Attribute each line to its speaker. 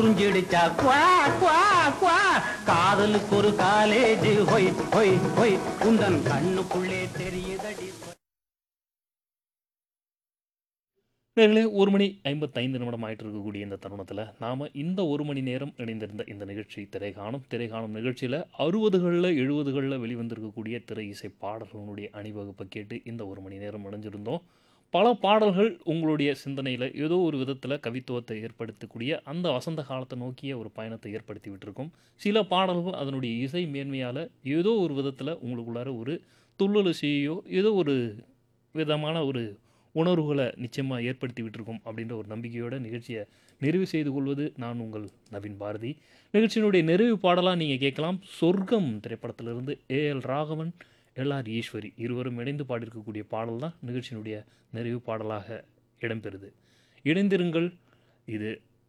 Speaker 1: புரிஞ்சிடுச்சா குவா குவா குவா காதலுக்கு ஒரு காலேஜ் ஹொய் ஹொய் ஹொய் உந்தன் கண்ணுக்குள்ளே தெரியுதடி
Speaker 2: நேர்களே ஒரு மணி ஐம்பத்தைந்து நிமிடம் ஆயிட்டு இருக்கக்கூடிய இந்த தருணத்தில் நாம் இந்த ஒரு மணி நேரம் இணைந்திருந்த இந்த நிகழ்ச்சி திரைகாணும் திரைகாணும் நிகழ்ச்சியில் அறுபதுகளில் எழுபதுகளில் வெளிவந்திருக்கக்கூடிய திரை இசை பாடல்களுடைய அணிவகுப்பை கேட்டு இந்த ஒரு மணி நேரம் இணைஞ்சிருந்தோம் பல பாடல்கள் உங்களுடைய சிந்தனையில் ஏதோ ஒரு விதத்தில் கவித்துவத்தை ஏற்படுத்தக்கூடிய அந்த வசந்த காலத்தை நோக்கிய ஒரு பயணத்தை ஏற்படுத்தி விட்டுருக்கும் சில பாடல்கள் அதனுடைய இசை மேன்மையால் ஏதோ ஒரு விதத்தில் உங்களுக்குள்ளார ஒரு துள்ளலுசியோ ஏதோ ஒரு விதமான ஒரு உணர்வுகளை நிச்சயமாக ஏற்படுத்தி விட்டிருக்கும் அப்படின்ற ஒரு நம்பிக்கையோட நிகழ்ச்சியை நிறைவு செய்து கொள்வது நான் உங்கள் நவீன் பாரதி நிகழ்ச்சியினுடைய நிறைவு பாடலாக நீங்கள் கேட்கலாம் சொர்க்கம் திரைப்படத்திலிருந்து ஏஎல் ராகவன் எல்ஆர் ஈஸ்வரி இருவரும் இணைந்து பாடியிருக்கக்கூடிய பாடல் தான் நிகழ்ச்சியினுடைய நிறைவு பாடலாக இடம்பெறுது இணைந்திருங்கள் இது